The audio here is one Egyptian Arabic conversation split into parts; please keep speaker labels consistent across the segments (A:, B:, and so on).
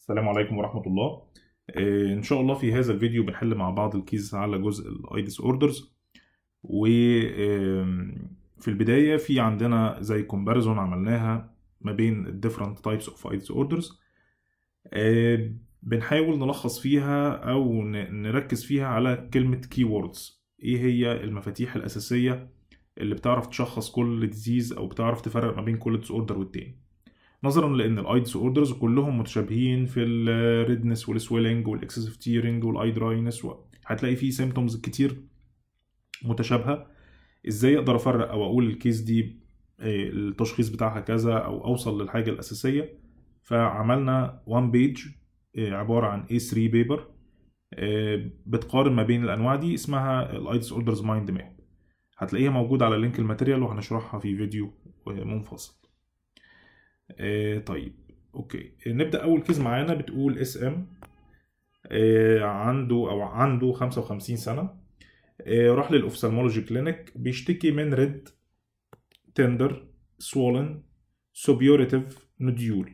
A: السلام عليكم ورحمة الله آه، إن شاء الله في هذا الفيديو بنحل مع بعض الكيس على جزء الاي ديس اوردرز وفي البداية في عندنا زي كومباريزون عملناها ما بين ال different types of اي disorders آه، بنحاول نلخص فيها أو ن- نركز فيها على كلمة keywords إيه هي المفاتيح الأساسية اللي بتعرف تشخص كل ديزيز أو بتعرف تفرق ما بين كل disorder والتاني نظرا لان الاي ديس اوردرز كلهم متشابهين في الريدنس والسويلنج والاكسسيف تيرنج والاي دراينس هتلاقي فيه سيمتومز كتير متشابهه ازاي اقدر افرق او اقول الكيس دي آه، التشخيص بتاعها كذا او اوصل للحاجه الاساسيه فعملنا وان بيج عباره عن A3 بيبر بتقارن ما بين الانواع دي اسمها الاي ديس اوردرز مايند ماب هتلاقيها موجوده على لينك الماتيريال وهنشرحها في فيديو آه، منفصل آه، طيب اوكي نبدا اول كيس معانا بتقول اس ام عنده او عنده 55 سنه آه، راح للاوفثالمولوجي كلينيك بيشتكي من ريد تندر سوولن سوبيوريتيف نوديول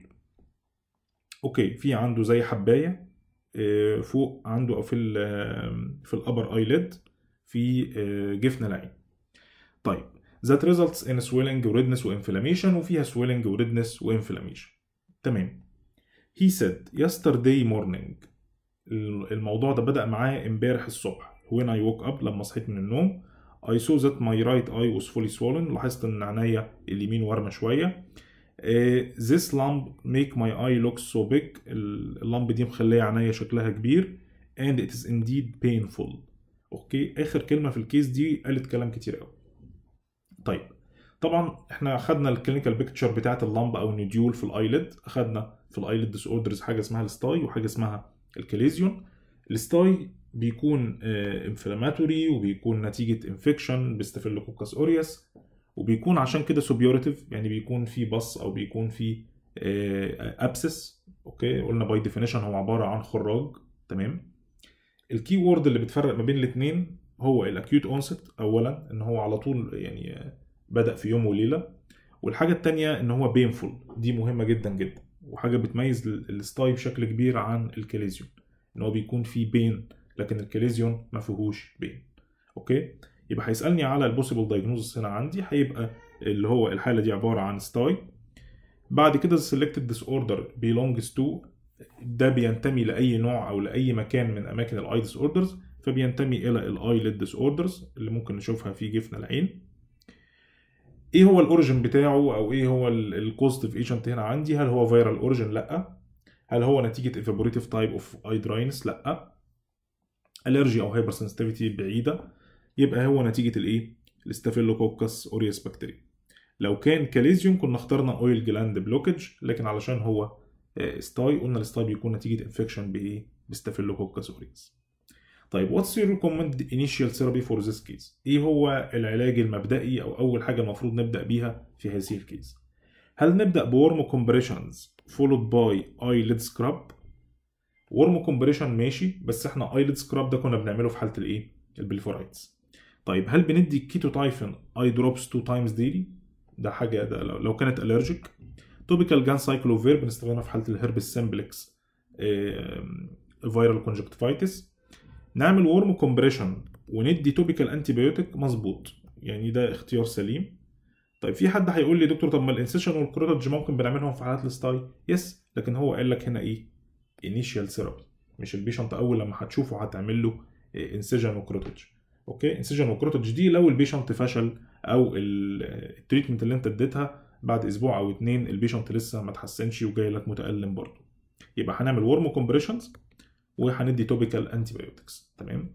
A: اوكي في عنده زي حبايه آه، فوق عنده او في ال في الابر ايليد في آه، جفن العين طيب that results in swelling redness وinflammation وفيها swelling redness وinflammation تمام he said yesterday morning الموضوع ده بدأ معاه امبارح الصبح when I woke up لما صحيت من النوم I saw that my right eye was fully swollen لاحظت ان عينيا اليمين وارمة شوية آه، this lamp make my eye look so big اللمب دي مخلية عينيا شكلها كبير and it is indeed painful اوكي اخر كلمة في الكيس دي قالت كلام كتير قوي طيب طبعا احنا خدنا الكلينيكال بيكتشر بتاعت اللمبه او النوديول في الايلid اخدنا في الايلid ديس اوردرز حاجه اسمها الستاي وحاجه اسمها الكليزيون الستاي بيكون انفلاماتوري وبيكون نتيجه انفكشن بستافيلوكوكاس اوريوس وبيكون عشان كده سوبيوريتيف يعني بيكون في بص او بيكون في ابسس اوكي قلنا باي ديفينيشن هو عباره عن خراج تمام الكي وورد اللي بتفرق ما بين الاثنين هو الاكيوت اونست اولا ان هو على طول يعني آه، بدا في يوم وليله والحاجه التانية ان هو بينفول دي مهمه جدا جدا وحاجه بتميز ال- الستاي بشكل كبير عن الكاليزيون ان هو بيكون فيه بين لكن الكاليزيون ما فيهوش بين اوكي يبقى هيسالني على البوسيبل دايجنوزس هنا عندي هيبقى اللي هو الحاله دي عباره عن ستاي بعد كده selected disorder belongs to ده بينتمي لاي نوع او لاي مكان من اماكن الاي ديس اوردرز فبينتمي الى الايلid ديس اوردرز اللي ممكن نشوفها في جفن العين ايه هو الاوريجن بتاعه او ايه هو الكوزيتيف ايجنت هنا عندي هل هو فيرال اوريجن لا هل هو نتيجه ايفابوريتيف تايب اوف اي دراينس لا الرجي او هايبر سنسيتيفيتي بعيده يبقى هو نتيجه الايه الاستافيلوكوكس اوريوس بكتيريا لو كان كاليزيوم كنا اخترنا اويل جلاند بلوكج لكن علشان هو آه، ستاي قلنا الستاي بيكون نتيجه انفكشن بايه بستافيلوكوكس اوريوس طيب واتس يور recommended initial therapy for this case ايه هو العلاج المبدئي او اول حاجه المفروض نبدا بيها في هذه الكيس هل نبدا بورم كومبريشنز followed by eyelid scrub ورم كومبريشن ماشي بس احنا eyelid scrub ده كنا بنعمله في حاله الايه البليفورايتس طيب هل بندي كيتوتايفين اي دروبس 2 تايمز ديلي ده حاجه ده لو لو كانت الرجيك توبيكال جان سايكلوفير بنستخدمها في حاله الهربس سمبلكس فيرال كونجكتيفايتس نعمل ورم كومبريشن وندي توبيكال انتي بايوتيك مظبوط يعني ده اختيار سليم طيب في حد هيقول لي دكتور طب ما الانسيشن والكروتج ممكن بنعملهم في حالات الستاي يس لكن هو قال لك هنا ايه انيشال ثيرابي مش البيشنت اول لما هتشوفه هتعمل له انسيجن وكروتج اوكي انسيجن وكروتج دي لو البيشنت فشل او ال- التريتمنت اللي انت اديتها بعد اسبوع او اتنين البيشنت لسه ما تحسنش وجاي لك متالم برضه يبقى هنعمل ورم كومبريشنز وهندي توبيكال انتي بايوتكس تمام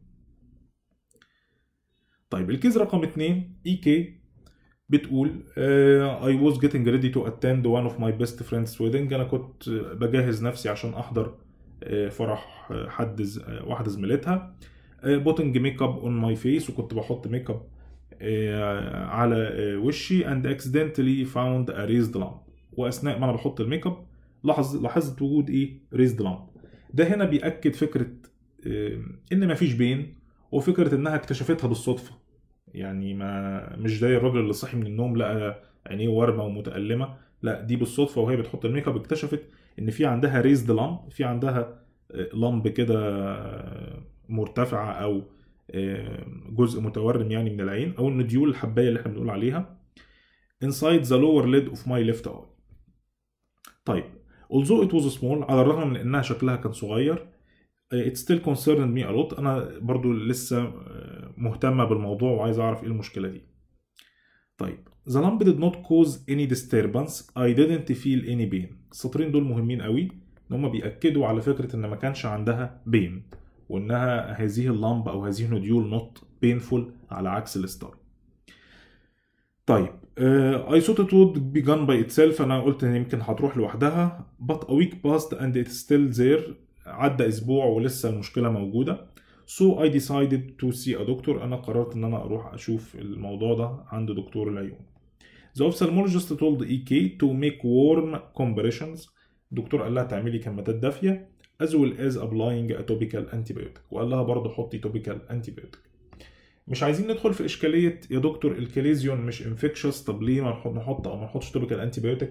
A: طيب الكيس رقم 2 اي كي بتقول uh, I was getting ready to attend one of my best friends wedding انا كنت بجهز نفسي عشان احضر آه، فرح آه، حد ز- آه، واحده زميلتها بوتنج ميك اب اون ماي فيس وكنت بحط ميك اب آه، على آه، وشي and accidentally found a raised lamp واثناء ما انا بحط الميك اب لاحظ لاحظت وجود ايه raised lamp ده هنا بيأكد فكرة آه، إن مفيش بين وفكرة إنها اكتشفتها بالصدفة يعني ما مش زي الراجل اللي صحي من النوم لقى عينيه وارمة ومتألمة لا دي بالصدفة وهي بتحط الميك اب اكتشفت ان في عندها ريزد لامب في عندها لامب كده مرتفعه او جزء متورم يعني من العين او النديول الحبايه اللي احنا بنقول عليها inside the lower lid of my left eye طيب although it was small على الرغم من انها شكلها كان صغير it still concerned me a lot انا برضو لسه مهتمه بالموضوع وعايز اعرف ايه المشكله دي طيب the lamp did not cause any disturbance I didn't feel any pain السطرين دول مهمين قوي ان هم بياكدوا على فكره ان ما كانش عندها بين وانها هذه اللمبه او هذه النوديول نوت بينفول على عكس الستار طيب uh, I thought it would be gone by itself انا قلت ان يمكن هتروح لوحدها but a week passed and it's still there عدى اسبوع ولسه المشكله موجوده so I decided to see a doctor انا قررت ان انا اروح اشوف الموضوع ده عند دكتور العيون The ophthalmologist told EK to make warm compressions الدكتور قال لها تعملي كمادات دافيه as well as applying a topical antibiotic وقال لها برضه حطي topical antibiotic مش عايزين ندخل في اشكاليه يا دكتور الكاليزيون مش انفكشس طب ليه ما نحط او ما نحطش توبيكال انتيبيوتيك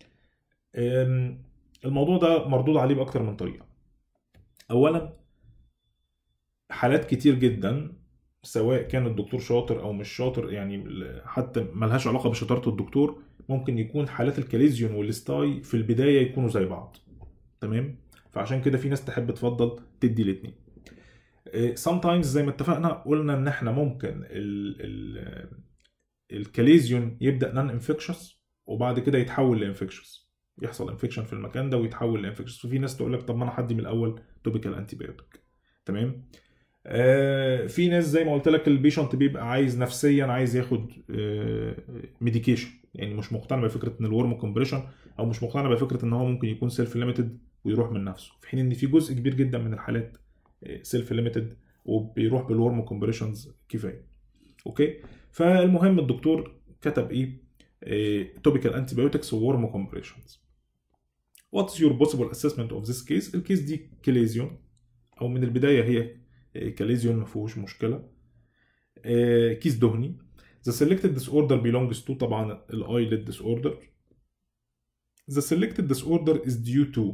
A: الموضوع ده مردود عليه باكتر من طريقه اولا حالات كتير جدا سواء كان الدكتور شاطر او مش شاطر يعني حتى ملهاش علاقه بشطاره الدكتور ممكن يكون حالات الكاليزيون والستاي في البدايه يكونوا زي بعض تمام فعشان كده في ناس تحب تفضل تدي الاثنين sometimes زي ما اتفقنا قلنا ان احنا ممكن ال ال الكاليزيون يبدا نان انفكشس وبعد كده يتحول لانفكشس يحصل انفكشن في المكان ده ويتحول لانفكشس وفي ناس تقول لك طب ما انا هدي من الاول توبيكال انتيبيوتيك تمام آه في ناس زي ما قلت لك البيشنت بيبقى عايز نفسيا عايز ياخد آه ميديكيشن يعني مش مقتنع بفكره ان الورم كومبريشن او مش مقتنع بفكره ان هو ممكن يكون سيلف ليميتد ويروح من نفسه في حين ان في جزء كبير جدا من الحالات سيلف ليميتد وبيروح بالورم كومبريشنز كفايه اوكي فالمهم الدكتور كتب ايه توبيكال انتيبيوتكس وورم كومبريشنز واتس يور بوسيبل اسسمنت اوف ذيس كيس الكيس دي كليزيون او من البدايه هي كليزيون ما فيهوش مشكله كيس دهني The selected disorder belongs to طبعا eyelid disorder The selected disorder is due to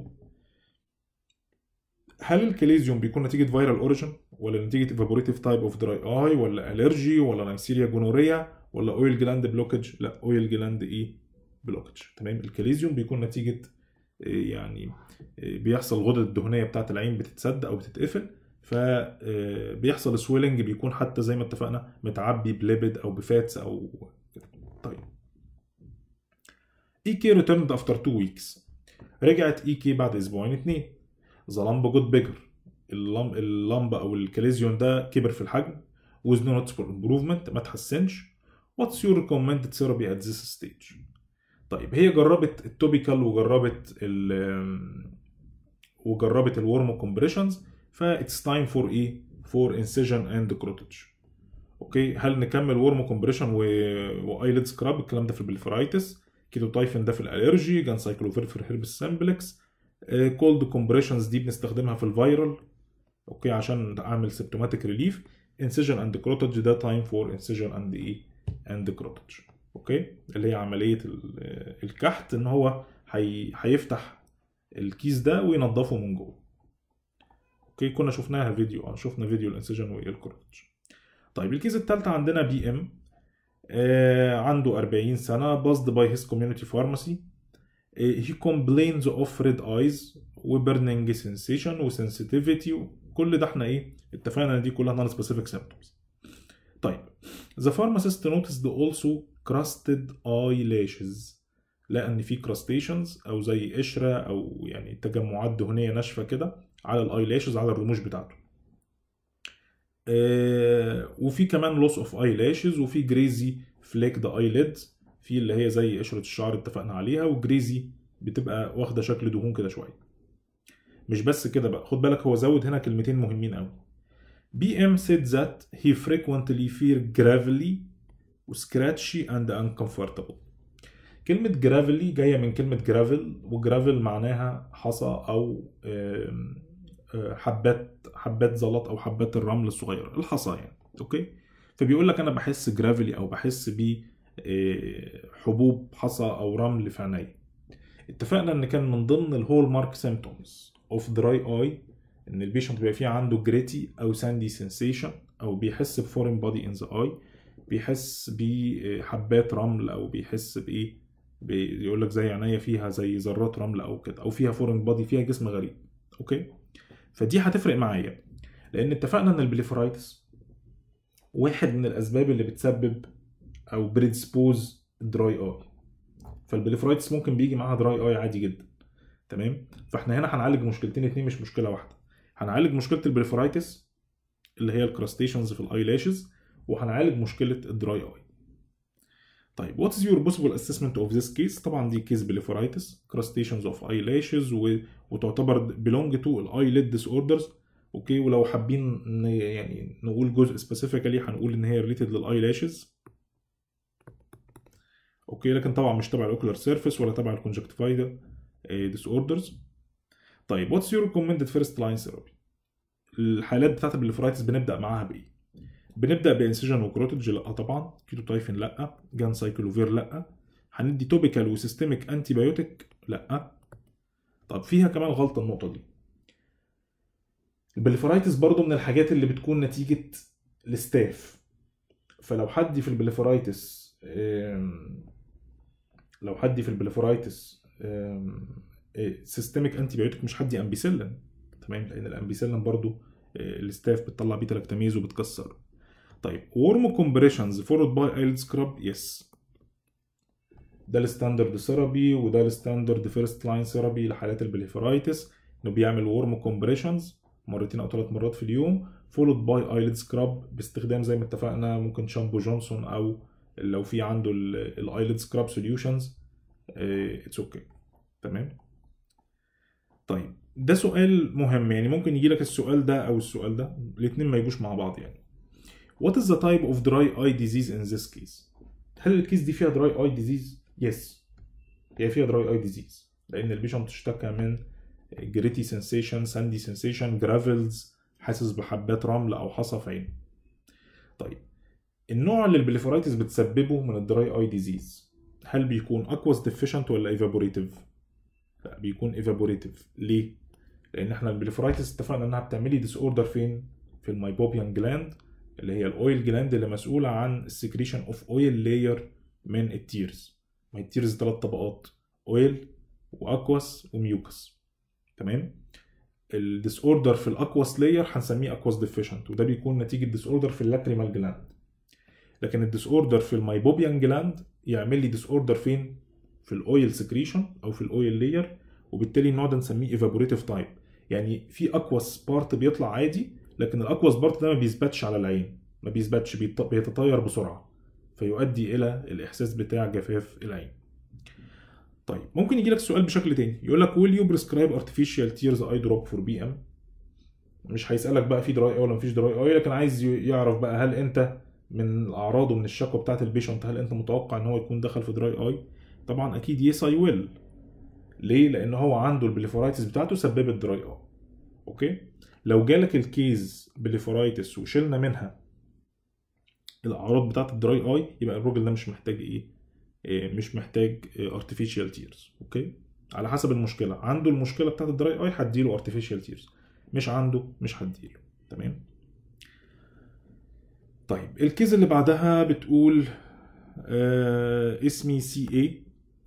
A: هل الكليزيوم بيكون نتيجة فيرال اوريجن ولا نتيجة evaporative type اوف دراي اي ولا الرجي ولا نيسيريا جونوريا ولا اويل جلاند بلوكج لا اويل جلاند ايه بلوكج تمام الكليزيوم بيكون نتيجة يعني بيحصل الغدد الدهنية بتاعة العين بتتسد او بتتقفل فبيحصل سويلنج بيكون حتى زي ما اتفقنا متعبي بليبيد او بفاتس او طيب اي كي ريتيرند افتر 2 ويكس رجعت اي كي بعد اسبوعين اتنين ذا لامب جود بيجر اللمب اللمب او الكاليزيون ده كبر في الحجم with no noticeable improvement ما تحسنش what's your recommended therapy at this stage طيب هي جربت التوبيكال وجربت ال وجربت الورم كومبريشنز فا اتس تايم فور ايه فور انسيجن اند كروتج اوكي هل نكمل ورم كومبريشن و... وايلid سكراب الكلام ده في البلفرايتس كيتوتايفن ده في الالرجي جان سايكلوفيرفر هيربس سامبلكس كولد كومبريشنز دي بنستخدمها في الفيرال اوكي عشان اعمل سيمتوماتيك ريليف انسيجن اند كروتج ده تايم فور انسيجن اند ايه اند كروتج اوكي اللي هي عمليه الكحت ان هو هي... هيفتح الكيس ده وينضفه من جوه اوكي كنا شفناها فيديو اه شفنا فيديو الانسجن والكروتج طيب الكيس الثالثه عندنا بي ام آه عنده 40 سنه باصد باي هيز كوميونتي فارماسي هي كومبلينز اوف ريد ايز وبرنينج سensation وسنسيتيفيتي وكل ده احنا ايه اتفقنا ان دي كلها نون سبيسيفيك سيمبتومز طيب the pharmacist noticed also crusted eyelashes لقى ان في كراستيشنز او زي قشره او يعني تجمعات دهنيه ناشفه كده على الايلاشز على الرموش بتاعته آه وفي كمان لوس اوف ايلاشز وفي جريزي فليك ذا ايليدز في اللي هي زي قشره الشعر اتفقنا عليها وجريزي بتبقى واخده شكل دهون كده شويه مش بس كده بقى خد بالك هو زود هنا كلمتين مهمين قوي بي ام said that he frequently feel gravelly وسكراتشي and uncomfortable كلمة جرافلي جاية من كلمة جرافل وجرافل معناها حصى أو حبات حبات زلط أو حبات الرمل الصغيرة الحصى يعني أوكي فبيقول لك أنا بحس جرافلي أو بحس ب حبوب حصى أو رمل في عيني اتفقنا ان كان من ضمن الهول مارك سيمتومز اوف دراي اي ان البيشنت بيبقى فيه عنده جريتي او ساندي سensation او بيحس بفورين بودي ان ذا اي بيحس بحبات رمل او بيحس بايه بيقول لك زي عينيا فيها زي ذرات رمل او كده او فيها فورين بودي فيها جسم غريب اوكي فدي هتفرق معايا لان اتفقنا ان البليفرايتس واحد من الاسباب اللي بتسبب او بريدسبوز دراي اي فالبليفرايتس ممكن بيجي معاها دراي اي عادي جدا تمام فاحنا هنا هنعالج مشكلتين اتنين مش مشكله واحده هنعالج مشكله البليفرايتس اللي هي الكراستيشنز في الاي لاشز وهنعالج مشكله الدراي اي طيب what is your possible assessment of this case طبعا دي كيس بليفرايتس crustaceans of eyelashes و... وتعتبر belong to eyelid disorders اوكي ولو حابين ن... يعني نقول جزء سبيسيفيكالي هنقول ان هي related للايلاشز اوكي لكن طبعا مش تبع الاوكولار سيرفيس ولا تبع الكونجكتيفايدا ديس اوردرز طيب واتس يور ريكومندد فيرست لاين ثيرابي الحالات بتاعت البليفرايتس بنبدا معاها بايه بنبدا بانسجن وكروتج لا طبعا كيتوتايفين لا جان سايكلوفير لا هندي توبيكال وسيستميك انتي بايوتيك لا طب فيها كمان غلطه النقطه دي البليفرايتس برضو من الحاجات اللي بتكون نتيجه الستاف فلو حد في البليفرايتس لو حد في البليفرايتس سيستميك انتي بايوتيك مش هدي امبيسيلين تمام لان الامبيسيلين برضو الستاف بتطلع بيتا لاكتاميز وبتكسر طيب ورم كومبريشنز فولود باي ايلد سكراب يس ده الستاندرد ثيرابي وده الستاندرد فيرست لاين ثيرابي لحالات البليفرايتس انه بيعمل ورم كومبريشنز مرتين او ثلاث مرات في اليوم فولود باي ايلد سكراب باستخدام زي ما اتفقنا ممكن شامبو جونسون او لو في عنده الايلد سكراب سوليوشنز اتس اوكي تمام طيب ده سؤال مهم يعني ممكن يجي لك السؤال ده او السؤال ده الاثنين ما يجوش مع بعض يعني What is the type of dry eye disease in this case؟ هل الكيس دي فيها dry eye disease؟ Yes هي فيها dry eye disease لأن البيشنت اشتكى من جريتي sensation, ساندي sensation, gravels حاسس بحبات رمل أو حصى في عينه. طيب النوع اللي البليفرايتس بتسببه من الدراي اي ديزيز هل بيكون اكواس ديفيشنت ولا ايفابوريتيف؟ لا بيكون ايفابوريتيف ليه؟ لان احنا البليفرايتس اتفقنا انها بتعملي ديس اوردر فين؟ في المايبوبيان جلاند اللي هي الاويل جلاند اللي مسؤوله عن السكريشن اوف اويل لاير من التيرز ما التيرز ثلاث طبقات اويل واكواس وميوكس تمام الديس اوردر في الاكواس لاير هنسميه اكواس ديفيشنت وده بيكون نتيجه ديس اوردر في اللاكريمال جلاند لكن الديس اوردر في المايبوبيان جلاند يعمل لي ديس اوردر فين في الاويل سكريشن او في الاويل لاير وبالتالي النوع ده نسميه ايفابوريتيف تايب يعني في اكواس بارت بيطلع عادي لكن الاكواس بارت ده ما بيثبتش على العين ما بيثبتش بيتطاير بسرعه فيؤدي الى الاحساس بتاع جفاف العين طيب ممكن يجي لك سؤال بشكل تاني يقول لك will you prescribe artificial tears eye drop for BM مش هيسالك بقى في دراي اي ولا مفيش دراي اي لكن عايز يعرف بقى هل انت من الاعراض ومن الشكوى بتاعت البيشنت هل انت متوقع ان هو يكون دخل في دراي اي طبعا اكيد يس اي ويل ليه لان هو عنده البليفورايتس بتاعته سببت دراي اي اوكي لو جالك الكيز بليفورايتس وشلنا منها الاعراض بتاعت الدراي اي يبقى الراجل ده مش محتاج ايه, إيه مش محتاج ارتفيشال تيرز اوكي على حسب المشكله عنده المشكله بتاعت الدراي اي هديله ارتفيشال تيرز مش عنده مش هديله تمام طيب الكيز اللي بعدها بتقول آه اسمي سي اي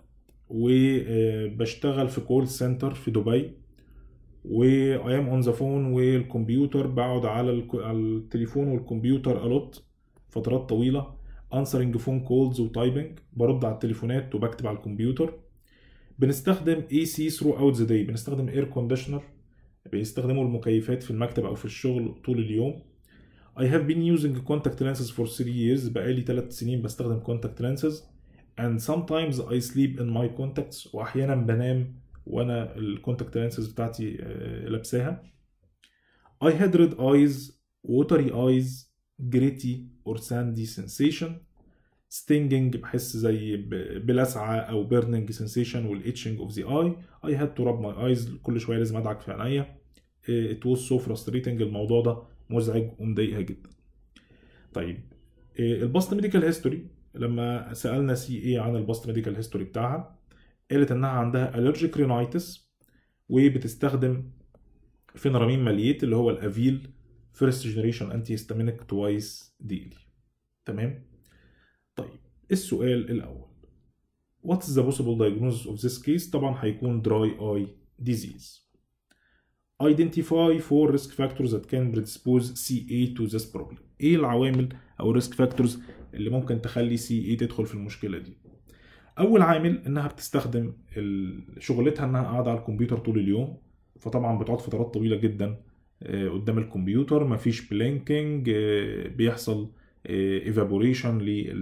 A: وبشتغل في كول سنتر في دبي واي ام اون ذا فون والكمبيوتر بقعد على التليفون والكمبيوتر الوت فترات طويله انسرنج فون كولز وتايبنج برد على التليفونات وبكتب على الكمبيوتر بنستخدم اي سي ثرو اوت ذا داي بنستخدم اير كونديشنر بيستخدموا المكيفات في المكتب او في الشغل طول اليوم I have been using contact lenses for 3 years بقالي 3 سنين بستخدم contact lenses and sometimes I sleep in my contacts واحيانا بنام وانا الكونتاكت lenses بتاعتي لابساها I had red eyes watery eyes gritty or sandy sensation stinging بحس زي بلسعة أو burning sensation وال itching of the eye I had to rub my eyes كل شوية لازم أدعك في عينيا it was so frustrating الموضوع ده مزعج ومضايقها جدا طيب الباست ميديكال هيستوري لما سالنا سي اي عن الباست ميديكال هيستوري بتاعها قالت انها عندها allergic rhinitis وبتستخدم فينرامين ماليت اللي هو الافيل فيرست جنريشن انتي هيستامينيك توايس ديلي تمام طيب السؤال الاول What is the possible diagnosis of this case طبعا هيكون dry eye disease Identify four risk factors that can predispose CA to this problem ايه العوامل او الريسك فاكتورز اللي ممكن تخلي CA تدخل في المشكله دي اول عامل انها بتستخدم شغلتها انها قاعده على الكمبيوتر طول اليوم فطبعا بتقعد فترات طويله جدا قدام الكمبيوتر مفيش بلينكينج بيحصل ايفابوريشن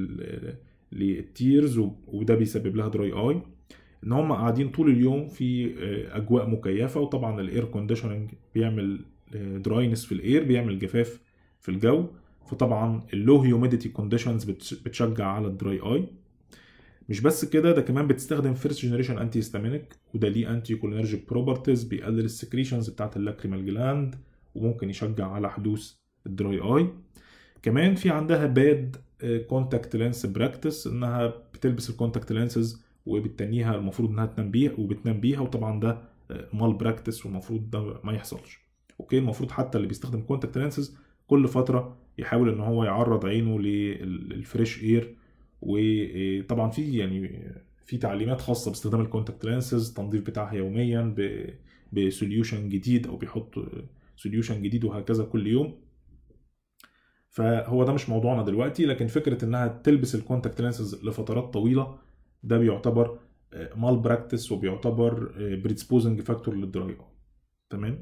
A: للتيرز وده بيسبب لها دراي اي ان هم قاعدين طول اليوم في اجواء مكيفه وطبعا الاير كونديشننج بيعمل دراينس في الاير بيعمل جفاف في الجو فطبعا اللو هيوميديتي كونديشنز بتشجع على الدراي اي مش بس كده ده كمان بتستخدم فيرست جنريشن انتي هيستامينيك وده ليه انتي كولينرجيك بروبرتيز بيقلل السكريشنز بتاعت اللاكريمال جلاند وممكن يشجع على حدوث الدراي اي كمان في عندها باد كونتاكت لينس براكتس انها بتلبس الكونتاكت لينسز وبتنيها المفروض انها تنام بيها وبتنام بيها وطبعا ده مال براكتس والمفروض ده ما يحصلش اوكي المفروض حتى اللي بيستخدم كونتاكت لينسز كل فتره يحاول ان هو يعرض عينه للفريش اير وطبعا في يعني في تعليمات خاصه باستخدام الكونتاكت لينسز التنظيف بتاعها يوميا بسوليوشن جديد او بيحط سوليوشن جديد وهكذا كل يوم فهو ده مش موضوعنا دلوقتي لكن فكره انها تلبس الكونتاكت لينسز لفترات طويله ده بيعتبر مال براكتس وبيعتبر بريدسبوزنج فاكتور للدراي تمام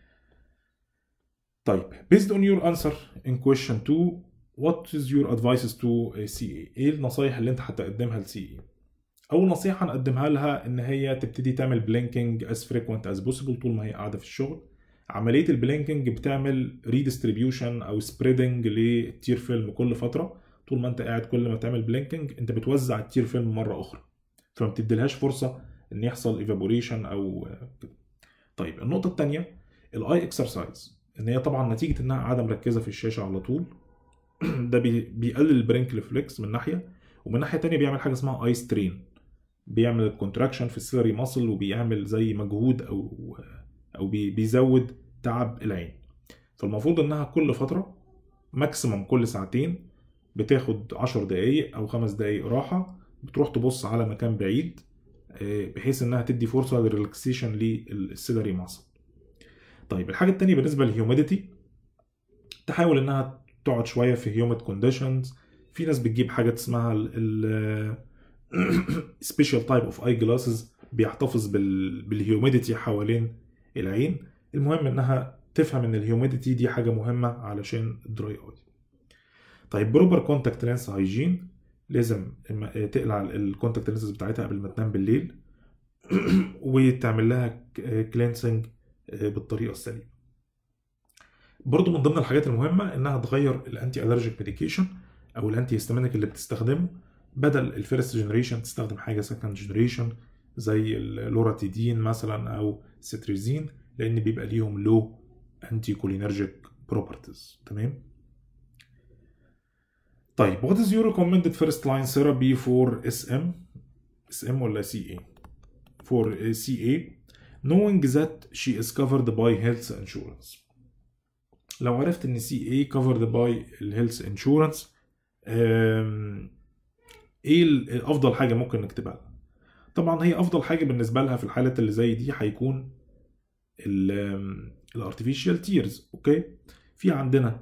A: طيب based on your answer in question 2 what is your advices to CA ايه النصايح اللي انت هتقدمها ل CA اول نصيحه هنقدمها لها ان هي تبتدي تعمل بلينكينج as frequent as possible طول ما هي قاعده في الشغل عمليه البلينكينج بتعمل ريديستريبيوشن او سبريدنج للتير فيلم كل فتره طول ما انت قاعد كل ما تعمل بلينكينج انت بتوزع التير فيلم مره اخرى فما بتديلهاش فرصه ان يحصل ايفابوريشن او كده طيب النقطه الثانيه الاي اكسرسايز ان هي طبعا نتيجه انها قاعده مركزه في الشاشه على طول ده بيقلل البرينك ريفلكس من ناحيه ومن ناحيه تانية بيعمل حاجه اسمها اي سترين بيعمل كونتراكشن في السيلري ماسل وبيعمل زي مجهود او او بيزود تعب العين فالمفروض انها كل فتره ماكسيموم كل ساعتين بتاخد 10 دقايق او 5 دقايق راحه بتروح تبص على مكان بعيد بحيث انها تدي فرصه للريلاكسيشن للسيلري ماسل طيب الحاجه التانية بالنسبه للهيوميديتي تحاول انها تقعد شويه في هيوميد كونديشنز في ناس بتجيب حاجات اسمها ال سبيشال تايب اوف اي جلاسز بيحتفظ بالهيوميديتي حوالين العين المهم انها تفهم ان الهيوميديتي دي حاجه مهمه علشان الدراي اي طيب بروبر كونتاكت لينس هايجين لازم تقلع الكونتاكت لينسز بتاعتها قبل ما تنام بالليل وتعمل لها كلينسنج بالطريقه السليمه برضو من ضمن الحاجات المهمه انها تغير الانتي الرجيك ميديكيشن او الانتي هيستامينيك اللي بتستخدمه بدل الفيرست جنريشن تستخدم حاجه سكند جنريشن زي اللوراتيدين مثلا او ستريزين لان بيبقى ليهم لو انتي كولينرجيك بروبرتيز تمام طيب what is your recommended first line therapy for SM SM ولا CA for CA knowing that she is covered by health insurance لو عرفت ان CA covered by الهيلث انشورنس ايه افضل حاجه ممكن نكتبها لها طبعا هي افضل حاجه بالنسبه لها في الحالات اللي زي دي هيكون الارتفيشال تيرز اوكي في عندنا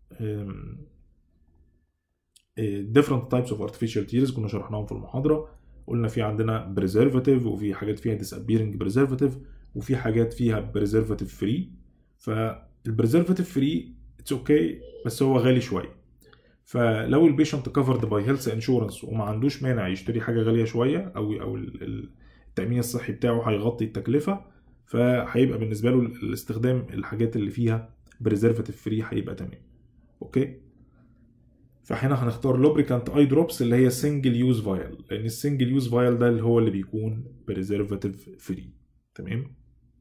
A: different types of artificial tears كنا شرحناهم في المحاضره قلنا في عندنا preservative وفي حاجات فيها disappearing preservative وفي حاجات فيها preservative free فالبريزرفاتيف فري اتس اوكي بس هو غالي شويه فلو البيشنت كفرد باي هيلث انشورنس وما عندوش مانع يشتري حاجه غاليه شويه او او التامين الصحي بتاعه هيغطي التكلفه فهيبقى بالنسبه له الاستخدام الحاجات اللي فيها بريزرفاتيف فري هيبقى تمام اوكي فهنا هنختار لوبريكانت اي دروبس اللي هي سنجل يوز فايل لان السنجل يوز فايل ده اللي هو اللي بيكون بريزرفاتيف فري تمام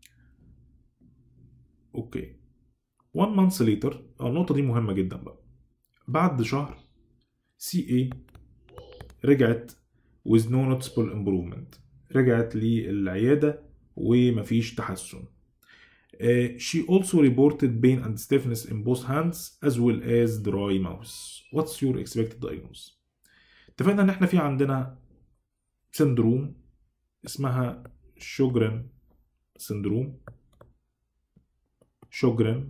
A: اوكي 1 مانث ليتر النقطه دي مهمه جدا بقى بعد شهر سي اي رجعت with no noticeable improvement رجعت للعيادة ومفيش تحسن Uh, she also reported pain and stiffness in both hands as well as dry mouth. What's your expected diagnosis? اتفقنا ان احنا في عندنا سندروم اسمها شوجرن سندروم شوجرن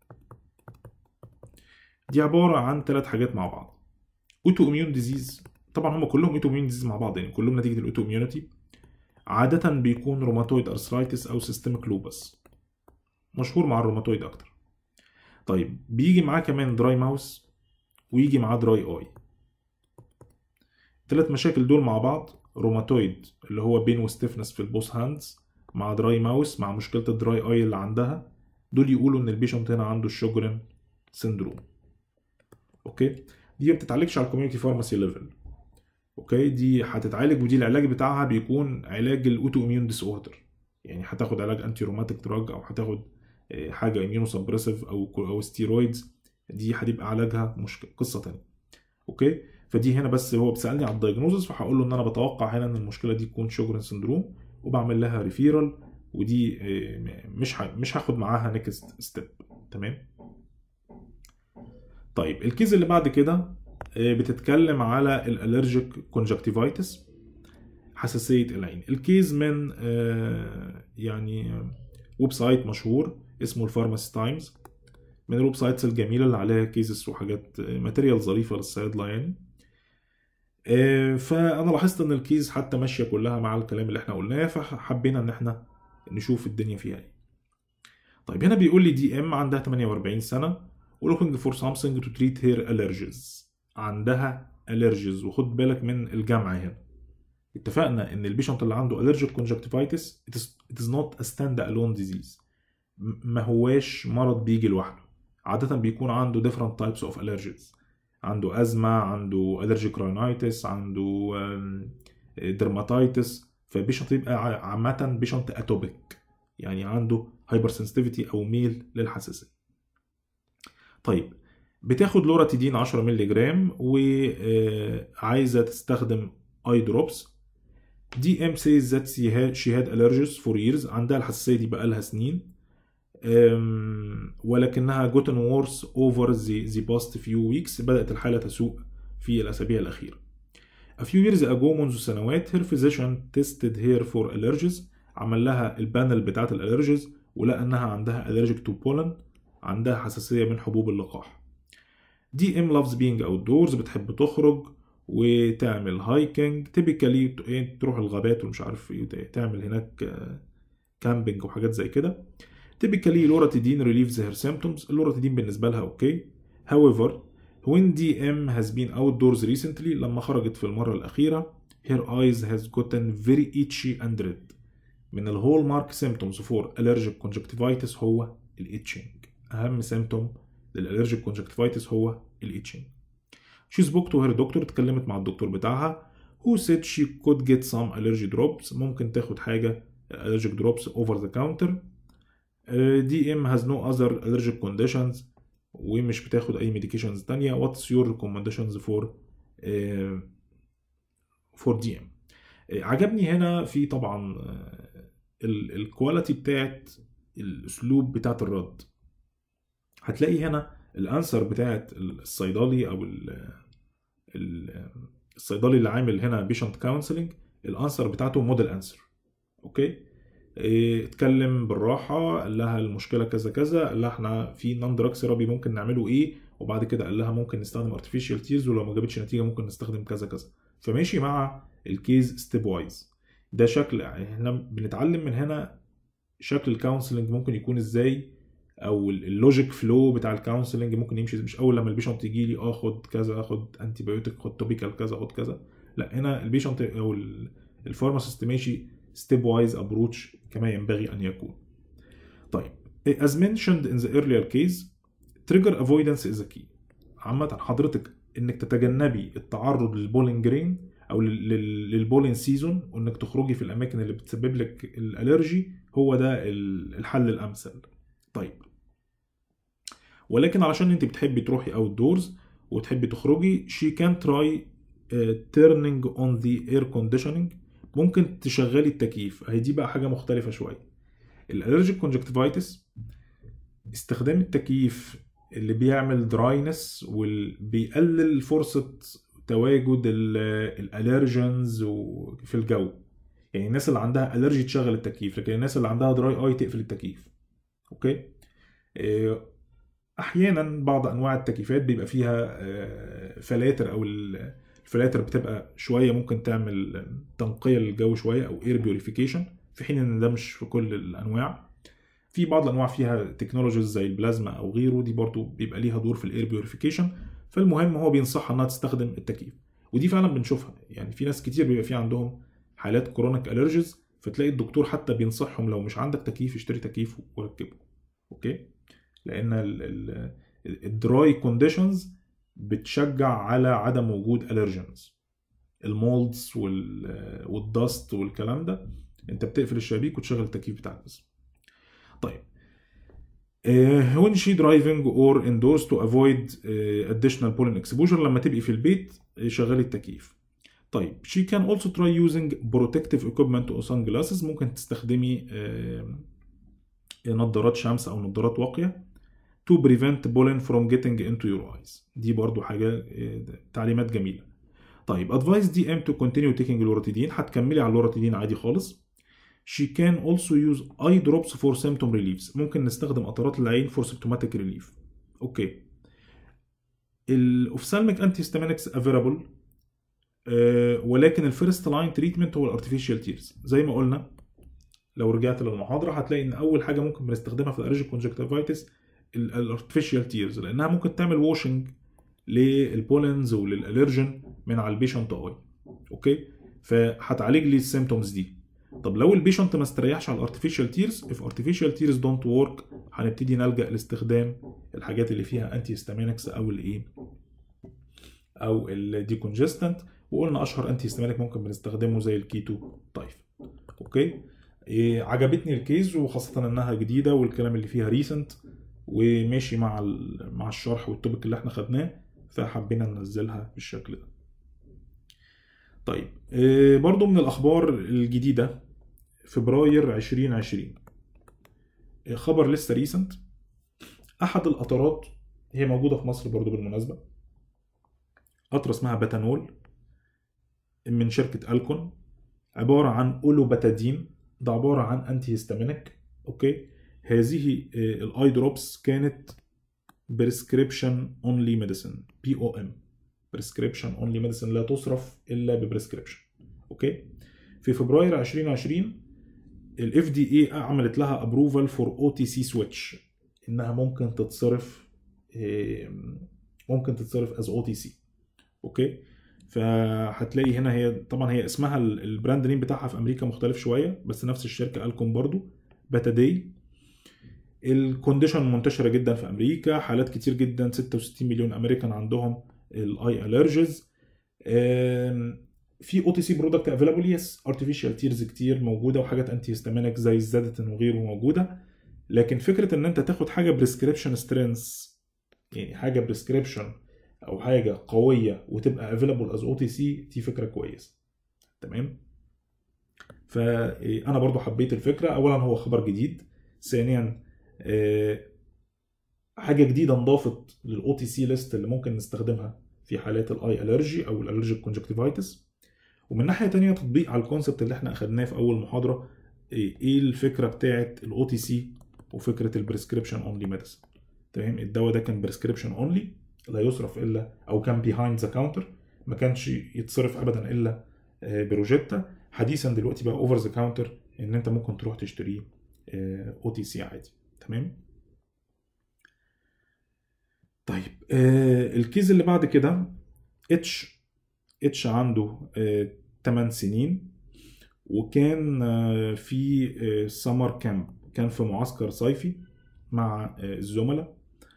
A: دي عبارة عن ثلاث حاجات مع بعض اوتو اميون ديزيز طبعا هم كلهم اوتو اميون ديزيز مع بعض يعني كلهم نتيجة الاوتو اميونيتي عادة بيكون روماتويد ارثرايتس او سيستميك لوبس مشهور مع الروماتويد اكتر طيب بيجي معاه كمان دراي ماوس ويجي معاه دراي اي الثلاث مشاكل دول مع بعض روماتويد اللي هو بين وستيفنس في البوس هاندز مع دراي ماوس مع مشكله الدراي اي اللي عندها دول يقولوا ان البيشنت هنا عنده الشوجرن سيندروم اوكي دي ما بتتعالجش على الكوميونتي فارماسي ليفل اوكي دي هتتعالج ودي العلاج بتاعها بيكون علاج الاوتو اميون ديس اوردر يعني هتاخد علاج انتي روماتيك دراج او هتاخد حاجه اميونو سبريسيف او او ستيرويدز دي هتبقى علاجها مشكله قصه تانية اوكي فدي هنا بس هو بيسالني على الدايجنوزس فهقول له ان انا بتوقع هنا ان المشكله دي تكون شوجرن سندروم وبعمل لها ريفيرال ودي مش مش هاخد معاها نيكست ستيب تمام طيب الكيز اللي بعد كده بتتكلم على الالرجيك كونجكتيفايتس حساسيه العين الكيز من يعني ويب سايت مشهور اسمه الفارماسي تايمز من الويب سايتس الجميله اللي عليها كيسز وحاجات ماتيريال ظريفه للصيادله يعني فانا لاحظت ان الكيز حتى ماشيه كلها مع الكلام اللي احنا قلناه فحبينا ان احنا نشوف الدنيا فيها ايه طيب هنا بيقول لي دي ام عندها 48 سنه ولوكينج فور something to treat her allergies عندها allergies وخد بالك من الجمع هنا اتفقنا ان البيشنت اللي عنده allergic conjunctivitis it is, it is not a stand alone disease ما هواش مرض بيجي لوحده عادة بيكون عنده different types of allergies عنده أزمة عنده allergic rhinitis عنده dermatitis فبيشنت يبقى عامة بيشنت اتوبيك يعني عنده هايبر سنسيتيفيتي أو ميل للحساسية طيب بتاخد لوراتيدين 10 مللي جرام وعايزة تستخدم اي دروبس دي ام says that she had, she had allergies for years عندها الحساسية دي بقالها سنين ولكنها gotten worse over the, the past few weeks بدأت الحالة تسوء في الأسابيع الأخيرة. A few years ago منذ سنوات her physician tested her for allergies عمل لها البانل بتاعت الالرجيز ولقى انها عندها allergic to pollen عندها حساسية من حبوب اللقاح. دي ام loves being outdoors بتحب تخرج وتعمل هايكنج تيبيكالي تروح الغابات ومش عارف ايه تعمل هناك كامبينج وحاجات زي كده typically loratadine relieves her symptoms اللوراتيدين بالنسبة لها اوكي however when DM has been outdoors recently لما خرجت في المرة الأخيرة her eyes has gotten very itchy and red من الهول مارك symptoms for allergic conjunctivitis هو الإتشنج أهم symptom للالرجيك conjunctivitis هو الإتشنج she spoke to her doctor اتكلمت مع الدكتور بتاعها who said she could get some allergy drops ممكن تاخد حاجة allergic drops over the counter دي ام has no other allergic conditions ومش بتاخد اي medications تانية what's your recommendations for uh, for دي ام عجبني هنا في طبعا الكواليتي بتاعت الاسلوب بتاعت الرد هتلاقي هنا الانسر بتاعت الصيدلي او الصيدلي اللي عامل هنا بيشنت كونسلنج الانسر بتاعته موديل انسر اوكي اتكلم بالراحه قال لها المشكله كذا كذا قال لها احنا في نون دراج ثيرابي ممكن نعمله ايه وبعد كده قال لها ممكن نستخدم ارتفيشال تيرز ولو ما جابتش نتيجه ممكن نستخدم كذا كذا فماشي مع الكيز ستيب وايز ده شكل احنا بنتعلم من هنا شكل الكونسلنج ممكن يكون ازاي او اللوجيك فلو بتاع الكونسلنج ممكن يمشي مش اول لما البيشنت يجي لي اه خد كذا خد انتي بايوتيك خد توبيكال كذا خد كذا لا هنا البيشنت او الفارماسيست ماشي ستيب وايز ابروتش كما ينبغي ان يكون طيب as mentioned in the earlier case trigger avoidance is a key عامة حضرتك انك تتجنبي التعرض للبولين جرين او للبولين سيزون وانك تخرجي في الاماكن اللي بتسبب لك الالرجي هو ده الحل الامثل طيب ولكن علشان انت بتحبي تروحي اوت دورز وتحبي تخرجي she can try uh, turning on the air conditioning ممكن تشغلي التكييف اهي دي بقى حاجه مختلفه شويه الالرجيك كونجكتيفايتس استخدام التكييف اللي بيعمل دراينس وبيقلل فرصه تواجد الالرجنز في الجو يعني الناس اللي عندها الرجي تشغل التكييف لكن الناس اللي عندها دراي اي تقفل التكييف اوكي إيه، احيانا بعض انواع التكييفات بيبقى فيها آه، فلاتر او الفلاتر بتبقى شويه ممكن تعمل تنقيه للجو شويه او اير بيوريفيكيشن في حين ان ده مش في كل الانواع في بعض الانواع فيها تكنولوجيز زي البلازما او غيره دي برضو بيبقى ليها دور في الاير بيوريفيكيشن فالمهم هو بينصحها انها تستخدم التكييف ودي فعلا بنشوفها يعني في ناس كتير بيبقى في عندهم حالات كرونيك الرجيز فتلاقي الدكتور حتى بينصحهم لو مش عندك تكييف اشتري تكييف وركبه اوكي لان الدراي كونديشنز بتشجع على عدم وجود الرجنز المولدز والدست والكلام ده انت بتقفل الشبابيك وتشغل التكييف بتاعك بس طيب uh, when she driving or indoors to avoid uh, additional pollen exposure لما تبقي في البيت شغلي التكييف طيب she can also try using protective equipment or sunglasses ممكن تستخدمي uh, نظارات شمس او نظارات واقيه to prevent pollen from getting into your eyes دي برضو حاجه تعليمات جميله طيب advise DM to continue taking اللوراتيدين هتكملي على اللوراتيدين عادي خالص She can also use eye drops for symptom reliefs ممكن نستخدم قطرات العين for symptomatic relief اوكي الاوفسالميك انتي ستامينكس افيرابل ولكن الفيرست لاين تريتمنت هو الارتفيشال تيرز زي ما قلنا لو رجعت للمحاضره هتلاقي ان اول حاجه ممكن بنستخدمها في الالرجيك كونجكتيفايتس الارتفيشال تيرز لانها ممكن تعمل واشنج للبولنز وللالرجن من على البيشنت اي اوكي فهتعالج لي السيمتومز دي طب لو البيشنت ما استريحش على الارتفيشال تيرز اف ارتفيشال تيرز دونت ورك هنبتدي نلجا لاستخدام الحاجات اللي فيها انتي هيستامينكس او الايه او الديكونجستنت وقلنا اشهر انتي هيستامينك ممكن بنستخدمه زي الكيتو طيف اوكي إيه عجبتني الكيز وخاصه انها جديده والكلام اللي فيها ريسنت وماشي مع مع الشرح والتوبيك اللي احنا خدناه فحبينا ننزلها بالشكل ده طيب إيه برضو من الاخبار الجديده فبراير 2020 خبر لسه ريسنت احد القطرات هي موجوده في مصر برضو بالمناسبه قطره اسمها بتانول من شركه الكون عباره عن اولوباتادين ده عباره عن انتي هيستامينيك اوكي هذه الاي دروبس كانت بريسكريبشن اونلي ميديسن بي او ام بريسكريبشن اونلي ميديسن لا تصرف الا ببريسكريبشن اوكي في فبراير 2020 الاف دي اي عملت لها ابروفال فور او تي سي سويتش انها ممكن تتصرف ممكن تتصرف از او تي سي اوكي فهتلاقي هنا هي طبعا هي اسمها البراند نيم بتاعها في امريكا مختلف شويه بس نفس الشركه الكم برضو باتا داي الكونديشن منتشره جدا في امريكا حالات كتير جدا 66 مليون امريكان عندهم الاي الرجز في او تي سي برودكت افيلابل يس ارتفيشال تيرز كتير موجوده وحاجات انتي هيستامينك زي الزادتن وغيره موجوده لكن فكره ان انت تاخد حاجه بريسكريبشن سترينث يعني حاجه بريسكريبشن او حاجه قويه وتبقى افيلابل از او تي سي دي فكره كويسه تمام فانا برضو حبيت الفكره اولا هو خبر جديد ثانيا حاجه جديده انضافت للاو تي سي ليست اللي ممكن نستخدمها في حالات الاي الرجي او الالرجيك كونجكتيفايتس ومن ناحيه تانية تطبيق على الكونسبت اللي احنا اخدناه في اول محاضره ايه الفكره بتاعه الاو تي سي وفكره البريسكريبشن اونلي ميديسن تمام الدواء ده كان بريسكريبشن اونلي لا يصرف الا او كان بيهايند ذا كاونتر ما كانش يتصرف ابدا الا بروجيتا حديثا دلوقتي بقى اوفر ذا كاونتر ان انت ممكن تروح تشتريه او تي سي عادي تمام طيب آه الكيز اللي بعد كده اتش اتش عنده آه 8 سنين وكان آه في آه سمر كامب كان في معسكر صيفي مع آه الزملاء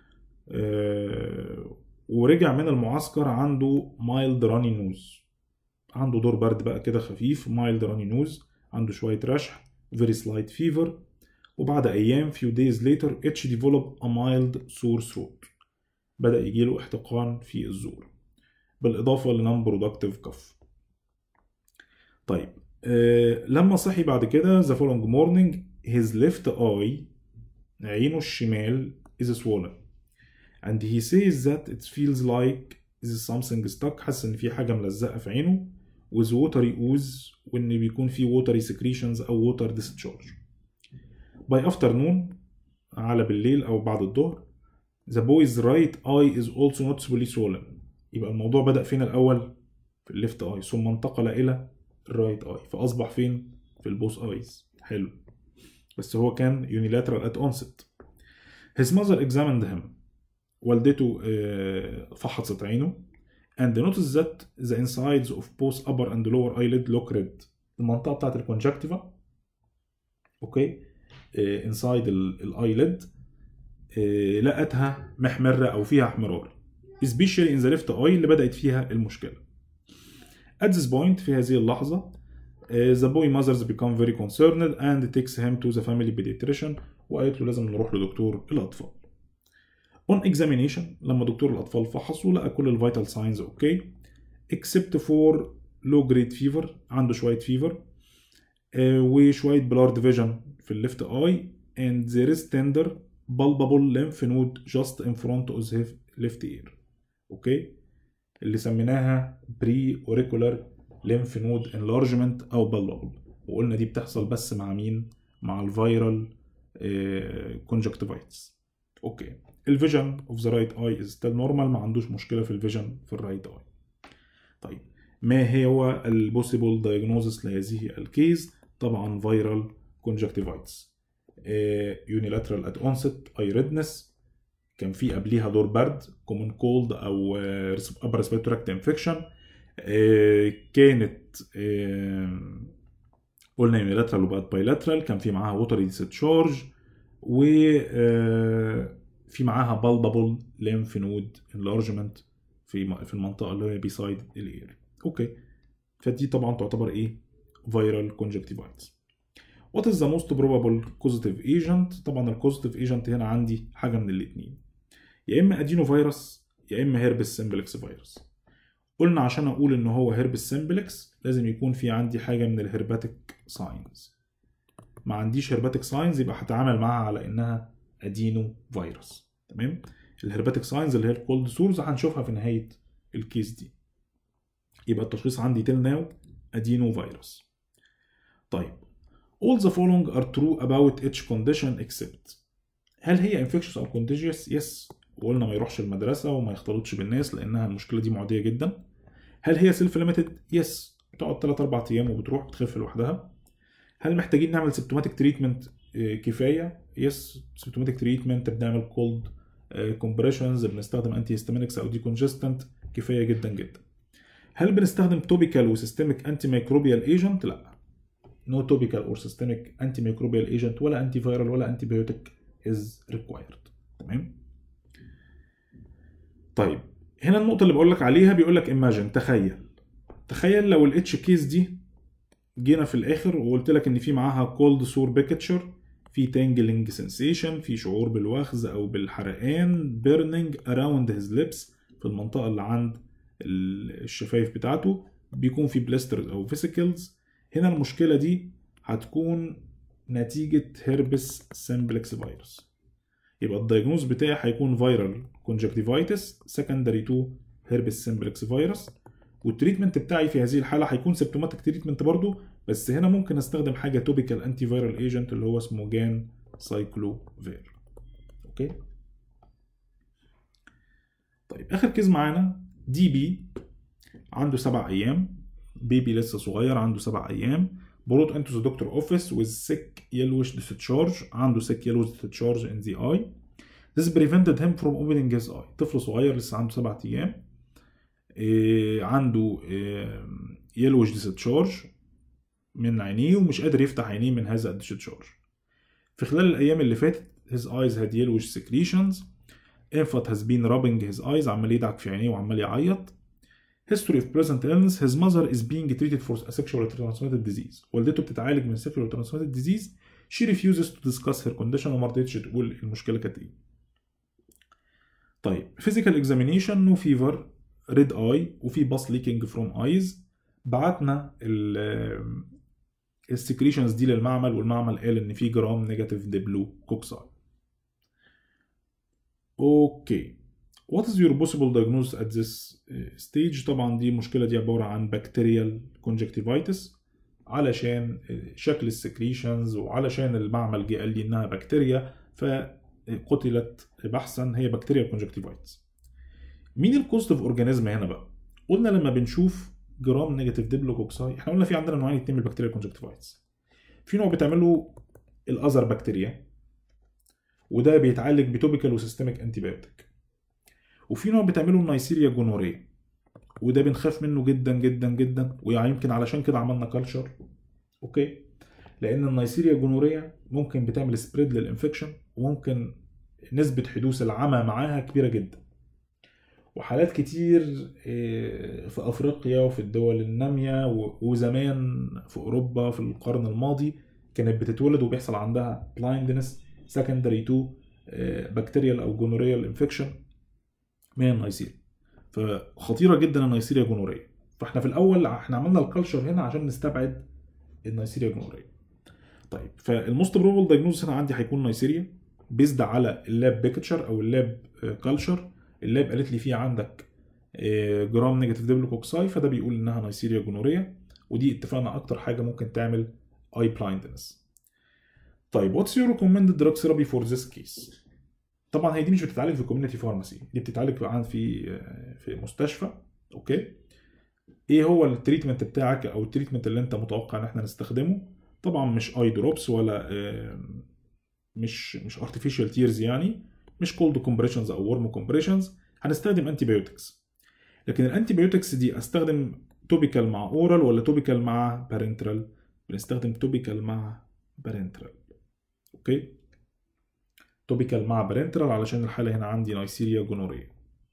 A: آه ورجع من المعسكر عنده مايلد راني نوز عنده دور برد بقى كده خفيف مايلد راني نوز عنده شوية رشح very slight fever وبعد أيام few days later اتش develop a mild sore throat بدأ يجيله احتقان في الزور بالإضافة لنون برودكتيف كف طيب آه، لما صحي بعد كده the following morning his left eye عينه الشمال is swollen and he says that it feels like is something stuck حاسس ان في حاجه ملزقه في عينه with watery ooze وان بيكون في watery secretions او water discharge by afternoon على بالليل او بعد الظهر the boy's right eye is also noticeably swollen يبقى الموضوع بدأ فين الأول؟ في الليفت اي ثم انتقل إلى الرايت اي فأصبح فين؟ في البوث ايز حلو بس هو كان unilateral at onset his mother examined him والدته آه، فحصت عينه and noticed that the insides of both upper and lower eyelid look red المنطقة بتاعت الكونجكتيفا اوكي آه، inside الايلid لقتها محمرة أو فيها احمرار especially in the left eye اللي بدأت فيها المشكلة at this point في هذه اللحظة آه، the boy mothers become very concerned and takes him to the family pediatrician وقالت له لازم نروح لدكتور الأطفال on examination لما دكتور الأطفال فحصه لقى كل الفيتال ساينز اوكي except for low grade fever عنده شوية fever آه، وشوية blurred vision في الليفت اي and there is tender bulbable lymph node just in front of his left ear اوكي اللي سميناها بري اوريكولار lymph node enlargement او bulbable وقلنا دي بتحصل بس مع مين مع الفيرال conjunctivitis اوكي الفيجن اوف ذا رايت اي از ستيل نورمال ما عندوش مشكله في الفيجن في الرايت اي طيب ما هو البوسيبل diagnosis لهذه الكيس طبعا فيرال conjunctivitis يونيلاترال ات اونست اي ريدنس كان في قبليها دور برد كومن كولد او ابر ريسبيرتوري تراكت انفكشن كانت آه، قلنا يونيلاترال وبقت بايلاترال كان في معاها ووتري ديستشارج و آه، في معاها بالبابل ليمف نود انلارجمنت في في المنطقه اللي هي بيسايد الاير اوكي فدي طبعا تعتبر ايه فيرال كونجكتيفايتس وات از ذا موست بروبابل كوزيتيف ايجنت طبعا الكوزيتيف ايجنت هنا عندي حاجه من الاثنين يا اما ادينو فيروس يا اما هيربس سمبلكس فيروس قلنا عشان اقول ان هو هيربس سمبلكس لازم يكون في عندي حاجه من الهرباتيك ساينز ما عنديش هرباتيك ساينز يبقى هتعامل معاها على انها ادينو فيروس تمام الهرباتيك ساينز اللي هي الكولد سورز هنشوفها في نهايه الكيس دي يبقى التشخيص عندي تيل ناو ادينو فيروس طيب all the following are true about each condition except هل هي infectious او contagious yes وقلنا ما يروحش المدرسة وما يختلطش بالناس لأنها المشكلة دي معدية جدا هل هي سيلف ليميتد يس بتقعد 3 4 أيام وبتروح بتخف لوحدها هل محتاجين نعمل سيمتوماتيك تريتمنت كفاية يس سيمتوماتيك تريتمنت بنعمل كولد كومبريشنز بنستخدم انتي هيستامينكس او ديكونجستنت كفايه جدا جدا هل بنستخدم توبيكال وسيستميك انتي ميكروبيال ايجنت لا نو توبيكال اور سيستميك انتي ميكروبيال ايجنت ولا انتي فيرال ولا انتي بيوتيك از ريكوايرد تمام طيب هنا النقطه اللي بقول لك عليها بيقول لك ايماجن تخيل تخيل لو الاتش كيس دي جينا في الاخر وقلت لك ان في معاها كولد سور بيكتشر في تانجلينج سensation في شعور بالوخز او بالحرقان بيرنينج اراوند هيز ليبس في المنطقه اللي عند الشفايف بتاعته بيكون في بلاسترز او فيسيكلز هنا المشكله دي هتكون نتيجه هيربس سمبلكس فيروس يبقى الدايجنوز بتاعي هيكون فيرال كونجكتيفايتس سكندري تو هيربس سمبلكس فيروس والتريتمنت بتاعي في هذه الحاله هيكون سيمتوماتيك تريتمنت برضو بس هنا ممكن استخدم حاجه توبيكال انتي فيرال ايجنت اللي هو اسمه جان سايكلوفير اوكي طيب اخر كيس معانا دي بي عنده سبع ايام بيبي لسه صغير عنده سبع ايام brought into the doctor office with sick yellowish discharge عنده sick yellowish discharge in the eye this prevented him from opening his eye طفل صغير لسه عنده سبع ايام إيه عنده إيه yellowish discharge من عينيه ومش قادر يفتح عينيه من هذا الديشتشارج في خلال الايام اللي فاتت his eyes had yellowish secretions infant has been rubbing his eyes عمال يدعك في عينيه وعمال يعيط history of present illness his mother is being treated for a sexually transmitted disease والدته بتتعالج من sexually transmitted disease she refuses to discuss her condition وما رضيتش تقول المشكله كانت ايه طيب physical examination no fever red eye وفي bus leaking from eyes بعتنا ال السكريشنز دي للمعمل والمعمل قال ان في جرام نيجاتيف ديبلو كوكساي اوكي What is your possible diagnosis at this stage؟ طبعا دي المشكلة دي عبارة عن بكتيريال conjunctivitis علشان شكل السكريشنز وعلشان المعمل جه قال لي انها بكتيريا فقتلت بحثا هي بكتيريا conjunctivitis. مين الكوزيتيف اورجانيزم هنا بقى؟ قلنا لما بنشوف جرام نيجاتيف ديبلوكوكساي احنا قلنا في عندنا نوعين اتنين من البكتيريا conjunctivitis. في نوع بتعمله الاذر بكتيريا وده بيتعالج بتوبيكال وسيستميك انتي بايوتيك. وفي نوع بتعمله النيسيريا جونوريا وده بنخاف منه جدا جدا جدا ويمكن علشان كده عملنا كلتشر اوكي لان النيسيريا جونوريا ممكن بتعمل سبريد للانفكشن وممكن نسبة حدوث العمى معاها كبيرة جدا وحالات كتير في افريقيا وفي الدول النامية وزمان في اوروبا في القرن الماضي كانت بتتولد وبيحصل عندها blindness secondary to بكتيريال او جونوريال انفكشن من النيسيريا فخطيره جدا النيسيريا جونوريا فاحنا في الاول احنا عملنا الكالتشر هنا عشان نستبعد النيسيريا جونوريا طيب فالموست بروبل دايجنوز هنا عندي هيكون نيسيريا بيزد على اللاب بيكتشر او اللاب كالتشر اللاب قالت لي فيه عندك جرام نيجاتيف ديبلوكوكساي فده بيقول انها نيسيريا جونوريا ودي اتفقنا اكتر حاجه ممكن تعمل اي بلايندنس طيب واتس يور ريكومندد دراج ثيرابي فور ذيس كيس طبعا هي دي مش بتتعالج في كوميونتي فارماسي دي بتتعالج عن في في مستشفى اوكي ايه هو التريتمنت بتاعك او التريتمنت اللي انت متوقع ان احنا نستخدمه طبعا مش اي دروبس ولا مش مش ارتفيشال تيرز يعني مش كولد كومبريشنز او ورم كومبريشنز هنستخدم انتي بايوتكس لكن الانتي بايوتكس دي استخدم توبيكال مع اورال ولا توبيكال مع بارنترال بنستخدم توبيكال مع بارنترال اوكي توبيكال مع بارنترال علشان الحاله هنا عندي نيسيريا جونوريا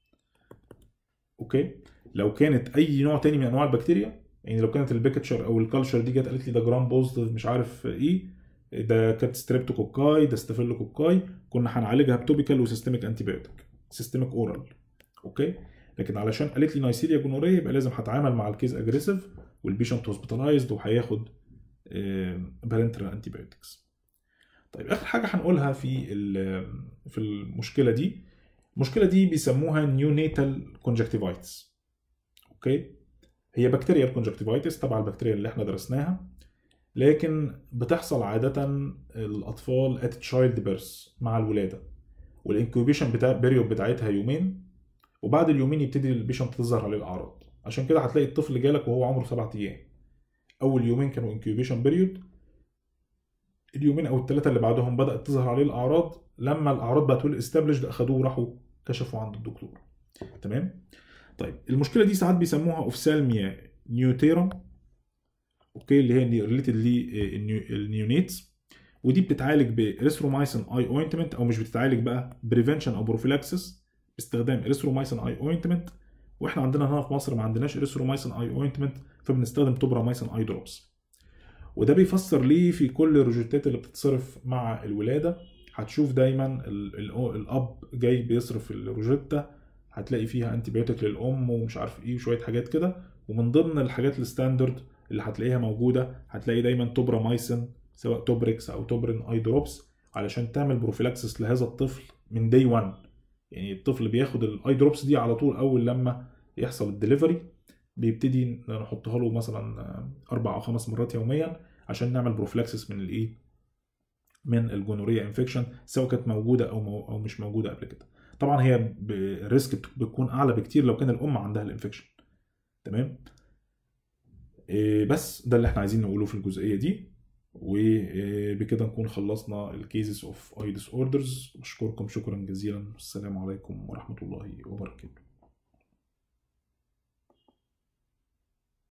A: اوكي لو كانت اي نوع تاني من انواع البكتيريا يعني لو كانت البيكتشر او الكالتشر دي جت قالت لي ده جرام بوزيتيف مش عارف ايه ده كانت ستريبتوكوكاي ده ستافيلوكوكاي كنا هنعالجها بتوبيكال وسيستميك انتي بايوتيك سيستميك اورال اوكي لكن علشان قالت لي نيسيريا جونوريا يبقى لازم هتعامل مع الكيس اجريسيف والبيشنت هوسبيتالايزد وهياخد بارنترال انتي بايوتكس طيب اخر حاجه هنقولها في في المشكله دي المشكله دي بيسموها نيونيتال كونجكتيفايتس اوكي هي بكتيريا الكونجكتيفايتس تبع البكتيريا اللي احنا درسناها لكن بتحصل عاده الاطفال ات تشايلد بيرث مع الولاده والانكوبيشن بتاع بيريود بتاعتها يومين وبعد اليومين يبتدي البيشنت تظهر عليه الاعراض عشان كده هتلاقي الطفل جالك وهو عمره سبعة ايام اول يومين كانوا انكيوبيشن بيريود اليومين او الثلاثه اللي بعدهم بدات تظهر عليه الاعراض لما الاعراض بقت ويل استابليشد اخدوه وراحوا كشفوا عند الدكتور تمام طيب المشكله دي ساعات بيسموها اوفسالميا نيوتيرم اوكي اللي هي ريليتد للنيونيتس ودي بتتعالج بريثرومايسين اي اوينتمنت او مش بتتعالج بقى بريفنشن او بروفيلاكسس باستخدام اريثرومايسين اي اوينتمنت واحنا عندنا هنا في مصر ما عندناش اريثرومايسين اي اوينتمنت فبنستخدم توبرامايسين اي دروبس وده بيفسر ليه في كل الروجيتات اللي بتتصرف مع الولاده هتشوف دايما ال ال الاب جاي بيصرف الروجيتا هتلاقي فيها انتي بيوتيك للام ومش عارف ايه وشويه حاجات كده ومن ضمن الحاجات الستاندرد اللي هتلاقيها موجوده هتلاقي دايما توبرامايسين سواء توبريكس او توبرين اي دروبس علشان تعمل بروفيلاكسس لهذا الطفل من داي 1 يعني الطفل بياخد الاي دروبس دي على طول اول لما يحصل الدليفري بيبتدي نحطها له مثلا اربع او خمس مرات يوميا عشان نعمل بروفلاكسس من الايه من الجونوريا انفكشن سواء كانت موجوده او مو او مش موجوده قبل كده طبعا هي الريسك بتكون اعلى بكتير لو كان الام عندها الانفكشن تمام إيه بس ده اللي احنا عايزين نقوله في الجزئيه دي وبكده نكون خلصنا الكيسز اوف اي ديس اوردرز بشكركم شكرا جزيلا والسلام عليكم ورحمه الله وبركاته